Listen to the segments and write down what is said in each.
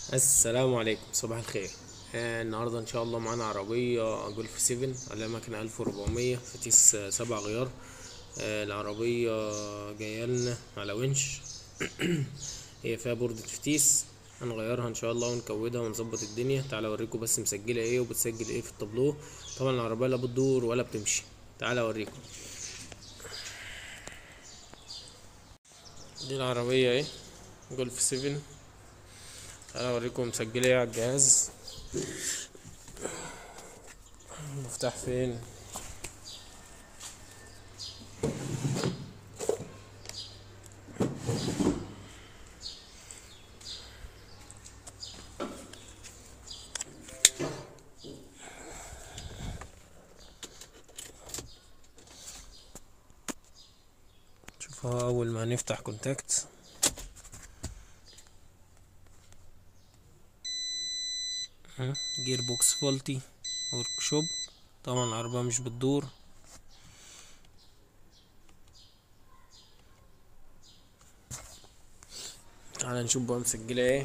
السلام عليكم صباح الخير آه النهاردة إن شاء الله معانا عربية جولف 7 على مكنة 1400 فتيس آه، سبع غيار آه العربية جاية لنا على ونش هي فيها بوردة فتيس هنغيرها إن شاء الله ونكودها ونظبط الدنيا تعالى أوريكم بس مسجلة إيه وبتسجل إيه في التابلو طبعا العربية لا بتدور ولا بتمشي تعالى أوريكم دي العربية إيه جولف 7 انا اوريكم مسجله ايه على الجهاز المفتاح فين شوفها اول ما نفتح كونتاكت جير بوكس فولتي ورك شوب طبعا العربية مش بتدور تعالى نشوف بقى مسجلة ايه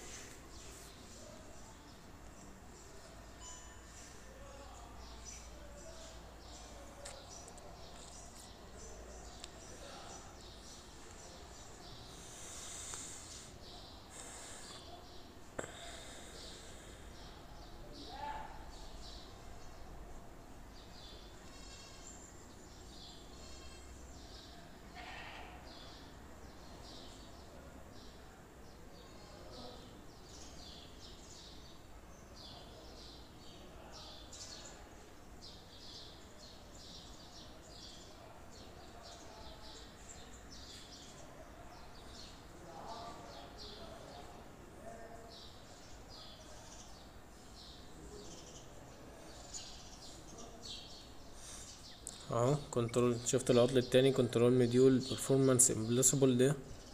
اهو كنترول شفت العطل التاني كنترول مديول performance impossible ده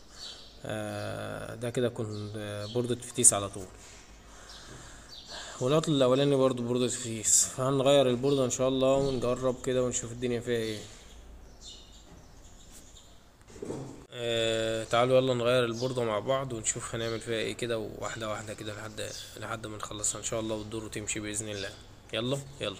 آه ده كده كن آه، بوردة فتيس على طول والعطل الاولاني برضو بوردة فتيس فهنغير البوردة ان شاء الله ونجرب كده ونشوف الدنيا فيها ايه آه تعالوا يلا نغير البوردة مع بعض ونشوف هنعمل فيها ايه كده واحدة واحدة كده لحد لحد ما نخلصها ان شاء الله وتدور وتمشي بإذن الله يلا يلا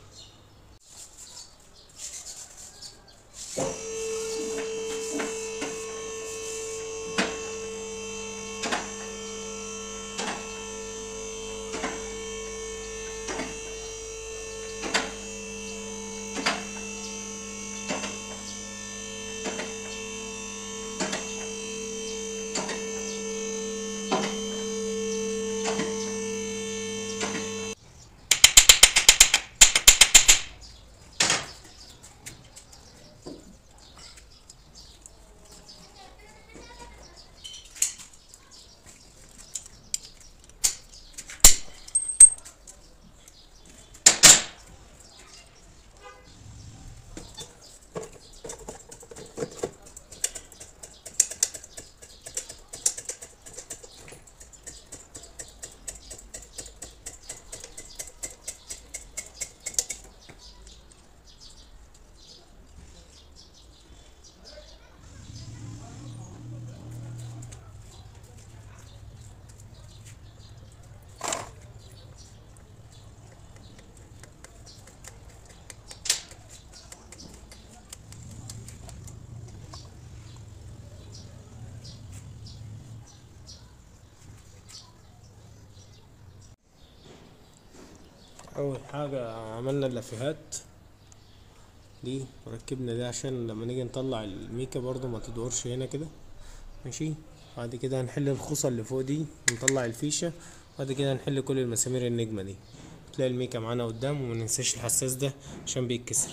اول حاجة عملنا اللافيهات دي وركبنا دي عشان لما نيجي نطلع الميكا برضو ما تدورش هنا كده ماشي بعد كده هنحل الخوصة اللي فوق دي ونطلع الفيشة بعد كده هنحل كل المسامير النجمة دي تلاقي الميكا معانا قدام وما ننساش الحساس ده عشان بيتكسر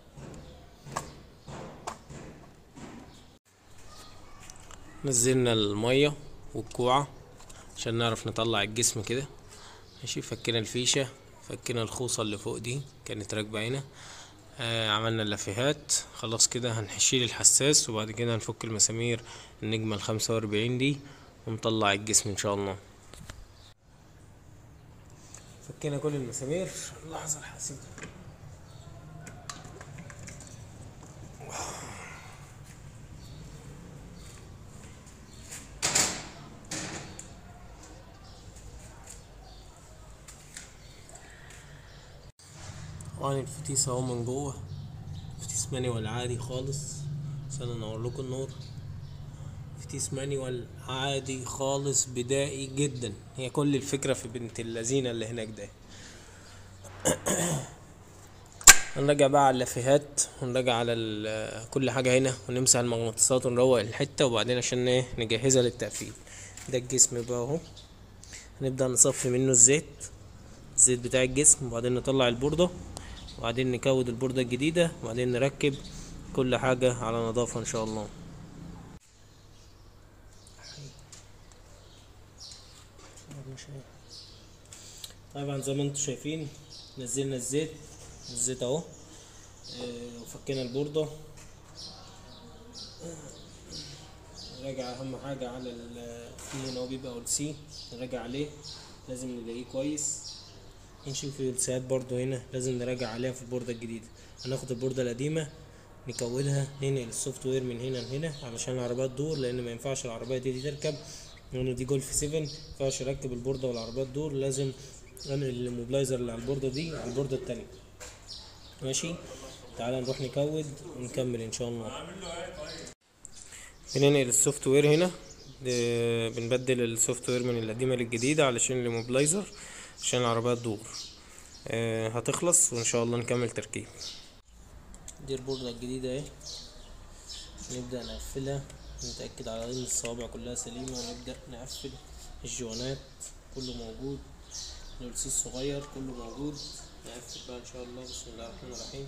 نزلنا المية والكوعة عشان نعرف نطلع الجسم كده ماشي فكينا الفيشة فكينا الخوصة اللي فوق دي كانت راكبة هنا آه عملنا اللافيهات خلاص كده هنشيل الحساس وبعد كده هنفك المسامير النجمة الخمسة وأربعين دي ونطلع الجسم إن شاء الله فكينا كل المسامير لحظة الحاسب طبعا الفتيس اهو من جوه فتيس مانيوال عادي خالص عشان انور لكم النور فتيس مانيوال عادي خالص بدائي جدا هي كل الفكرة في بنت اللذينة اللي هناك ده هنراجع بقى على اللافيهات ونراجع على ال- كل حاجة هنا ونمسح المغناطيسات ونروق الحتة وبعدين عشان ايه نجهزها للتقفيل ده الجسم بقى اهو هنبدأ نصفي منه الزيت الزيت بتاع الجسم وبعدين نطلع البوردة وبعدين نكود البوردة الجديدة وبعدين نركب كل حاجة على نظافة ان شاء الله طبعا زي ما انتم شايفين نزلنا الزيت الزيت اهو اه، وفكينا البوردة نراجع اهم حاجة على ال في هنا هو بيبقى اول سي نراجع عليه لازم نلاقيه كويس نشوف الساعات برضو هنا لازم نراجع عليها في البوردة الجديدة هناخد البوردة القديمة نكودها ننقل السوفت وير من هنا لهنا علشان العربية تدور لان ما ينفعش العربية دي, دي تركب لان دي جولف 7 ما ينفعش اركب البوردة والعربية تدور لازم انقل الموبلايزر اللي على البوردة دي على البوردة التانية ماشي تعالى نروح نكود ونكمل ان شاء الله بننقل السوفت وير هنا ده بنبدل السوفت وير من القديمة للجديدة علشان الموبلايزر عشان العربية تدور آه، هتخلص وان شاء الله نكمل تركيب دي البوردة الجديدة اهي نبدأ نقفلها نتأكد على ان الصوابع كلها سليمة ونبدأ نقفل الجوانات كله موجود الرصيص الصغير كله موجود نقفل بقى ان شاء الله بسم الله الرحمن الرحيم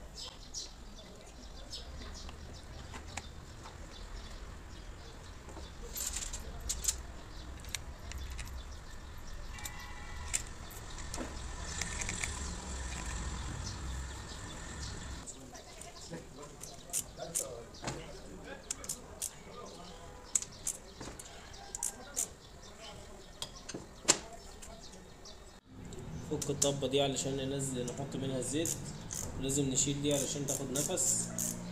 فك الطبة دي علشان ننزل نحط منها الزيت ولازم نشيل دي علشان تاخد نفس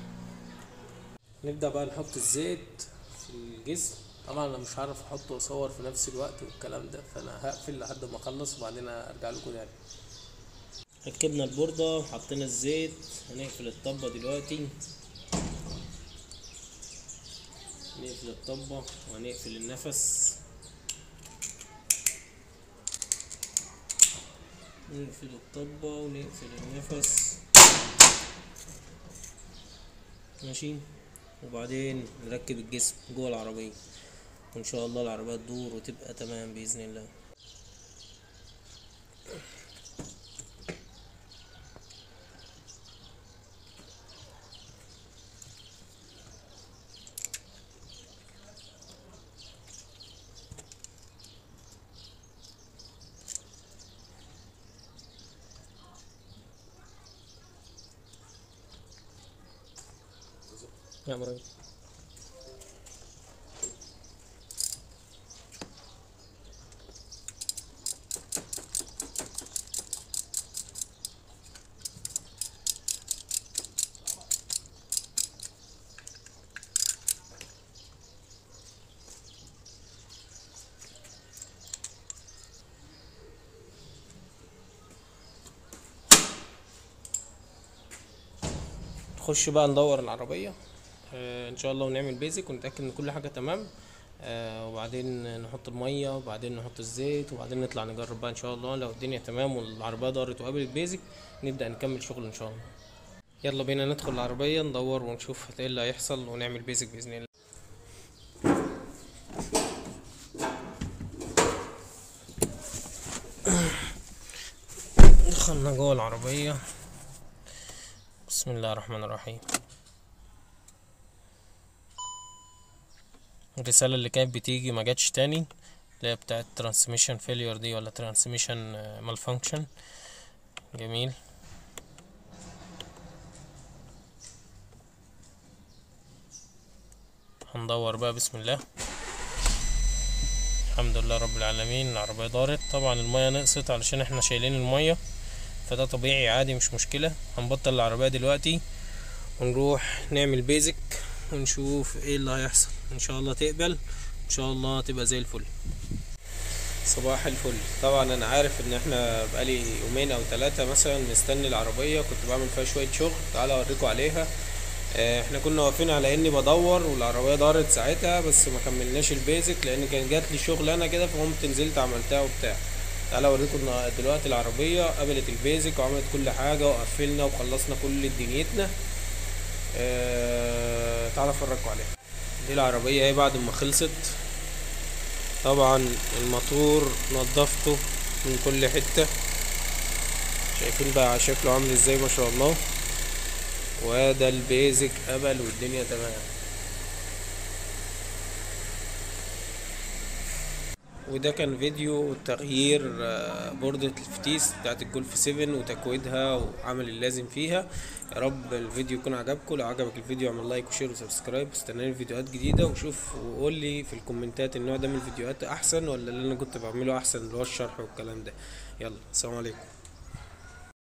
نبدأ بقى نحط الزيت في الجسم طبعا انا مش هعرف احطه واصور في نفس الوقت والكلام ده فانا هقفل لحد ما اخلص وبعدين ارجع لكم تاني ركبنا البوردة وحطينا الزيت هنقفل الطبة دلوقتي نقفل الطبة وهنقفل النفس نقفل الطبة ونقفل النفس ماشي وبعدين نركب الجسم جوه العربية وإن شاء الله العربية تدور وتبقى تمام بإذن الله يا مريم نخش بقى ندور العربية آه، ان شاء الله ونعمل بيزك ونتاكد ان كل حاجه تمام آه، وبعدين نحط الميه وبعدين نحط الزيت وبعدين نطلع نجرب بقى ان شاء الله لو الدنيا تمام والعربيه دارت وقابلت بيزك نبدا نكمل شغل ان شاء الله يلا بينا ندخل العربيه ندور ونشوف ايه اللي هيحصل ونعمل بيزك باذن الله دخلنا جوه العربيه بسم الله الرحمن الرحيم الرسالة اللي كانت بتيجي ما جاتش تاني اللي هي بتاعت ترانسميشن فيليور دي ولا ترانسميشن مالفانكشن جميل هندور بقى بسم الله الحمد لله رب العالمين العربية دارت طبعا المية نقصت علشان احنا شايلين المية فده طبيعي عادي مش مشكلة هنبطل العربية دلوقتي ونروح نعمل بيزك ونشوف ايه اللي هيحصل ان شاء الله تقبل ان شاء الله تبقى زي الفل صباح الفل طبعا انا عارف ان احنا بقالي يومين او ثلاثة مثلا مستني العربية كنت بعمل فيها شوية شغل تعالى اوريكم عليها آه، احنا كنا واقفين على اني بدور والعربية دارت ساعتها بس ما كملناش البيزك لان كان جات لي شغل انا كده فقمت نزلت عملتها وبتاع تعالى اوريكم النا- دلوقتي العربية قبلت البيزك وعملت كل حاجة وقفلنا وخلصنا كل دنيتنا آه، تعالى افرجكم عليها دي العربية اهي بعد ما خلصت طبعا الموتور نضفته من كل حتة شايفين بقى شكله عامل ازاي ما شاء الله وده البيزك قبل والدنيا تمام وده كان فيديو تغيير آه، بوردة الفتيس بتاعت الجولف 7 وتكويدها وعمل اللازم فيها يا رب الفيديو يكون عجبكم لو عجبك الفيديو اعمل لايك وشير وسبسكرايب استناني فيديوهات جديدة وشوف وقول لي في الكومنتات النوع ده من الفيديوهات احسن ولا اللي انا كنت بعمله احسن اللي هو الشرح والكلام ده يلا السلام عليكم